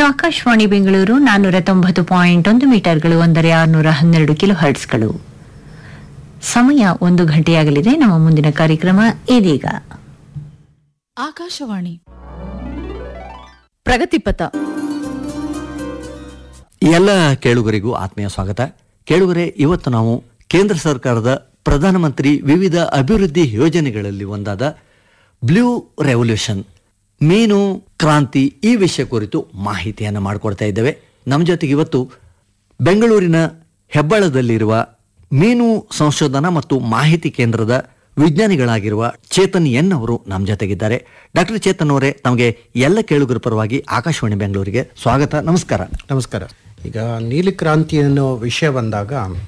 ಆಕಾಶವಾಣಿ ಬೆಂಗಳೂರು ನಾನ್ನೂರ ತೊಂಬತ್ತು ಪಾಯಿಂಟ್ ಒಂದು ಮೀಟರ್ಗಳು ಅಂದರೆ ಆರುನೂರ ಹನ್ನೆರಡು ಕಿಲೋ ಹರ್ಟ್ಸ್ಗಳು ಸಮಯ ಒಂದು ಗಂಟೆಯಾಗಲಿದೆ ನಮ್ಮ ಮುಂದಿನ ಕಾರ್ಯಕ್ರಮ ಇದೀಗ ಆಕಾಶವಾಣಿ ಪ್ರಗತಿಪಥ ಎಲ್ಲ ಕೇಳುಗರಿಗೂ ಆತ್ಮೀಯ ಸ್ವಾಗತ ಕೇಳುಗರೆ ಇವತ್ತು ನಾವು ಕೇಂದ್ರ ಸರ್ಕಾರದ ಪ್ರಧಾನಮಂತ್ರಿ ವಿವಿಧ ಅಭಿವೃದ್ಧಿ ಯೋಜನೆಗಳಲ್ಲಿ ಒಂದಾದ ಬ್ಲೂ ರೆವಲ್ಯೂಷನ್ ಮೀನು ಕ್ರಾಂತಿ ಈ ವಿಷಯ ಕುರಿತು ಮಾಹಿತಿಯನ್ನು ಮಾಡಿಕೊಡ್ತಾ ಇದ್ದೇವೆ ನಮ್ಮ ಜೊತೆಗೆ ಇವತ್ತು ಬೆಂಗಳೂರಿನ ಹೆಬ್ಬಳದಲ್ಲಿರುವ ಮೀನು ಸಂಶೋಧನಾ ಮತ್ತು ಮಾಹಿತಿ ಕೇಂದ್ರದ ವಿಜ್ಞಾನಿಗಳಾಗಿರುವ ಚೇತನ್ ಎನ್ ಅವರು ನಮ್ಮ ಜೊತೆಗಿದ್ದಾರೆ ಡಾಕ್ಟರ್ ಚೇತನ್ ಅವರೇ ತಮಗೆ ಎಲ್ಲ ಕೇಳುಗರ ಪರವಾಗಿ ಆಕಾಶವಾಣಿ ಬೆಂಗಳೂರಿಗೆ ಸ್ವಾಗತ ನಮಸ್ಕಾರ ನಮಸ್ಕಾರ ಈಗ ನೀಲಿ ಕ್ರಾಂತಿ ಅನ್ನೋ ವಿಷಯ ಬಂದಾಗ